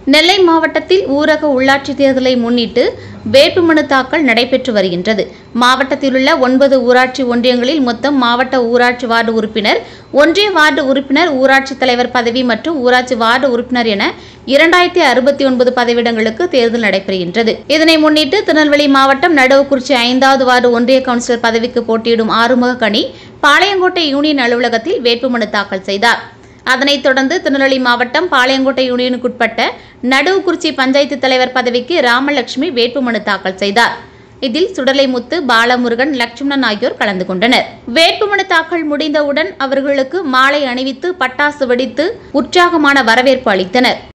நெல்லை மாவட்டத்தில் ஊரக உள்ளாட்சி தேர்தலை முன்னிட்டு வேட்புமனு தாக்கல் நடைபெற்று வருகின்றது மாவட்டத்தில் உள்ள ஒன்பது ஊராட்சி ஒன்றியங்களில் மொத்தம் மாவட்ட ஊராட்சி வார்டு உறுப்பினர் ஒன்றிய வார்டு உறுப்பினர் ஊராட்சி தலைவர் பதவி மற்றும் ஊராட்சி வார்டு உறுப்பினர் என இரண்டாயிரத்தி அறுபத்தி ஒன்பது பதவியிடங்களுக்கு தேர்தல் நடைபெறுகின்றது இதனை முன்னிட்டு திருநெல்வேலி மாவட்டம் நடுவுக்குறிச்சி ஐந்தாவது வார்டு ஒன்றிய கவுன்சிலர் பதவிக்கு போட்டியிடும் ஆறுமுக கனி பாளையங்கோட்டை யூனியன் அலுவலகத்தில் வேட்புமனு தாக்கல் செய்தார் அதனைத் தொடர்ந்து திருநெல்வேலி மாவட்டம் பாளையங்கோட்டை யூனியனுக்குட்பட்ட நடுவுக்குறிச்சி பஞ்சாயத்து தலைவர் பதவிக்கு ராமலட்சுமி வேட்புமனு தாக்கல் செய்தார் இதில் சுடலைமுத்து பாலமுருகன் லட்சுமணன் ஆகியோர் கலந்து கொண்டனர் வேட்புமனு தாக்கல் முடிந்தவுடன் அவர்களுக்கு மாலை அணிவித்து பட்டாசு வெடித்து உற்சாகமான வரவேற்பு அளித்தனர்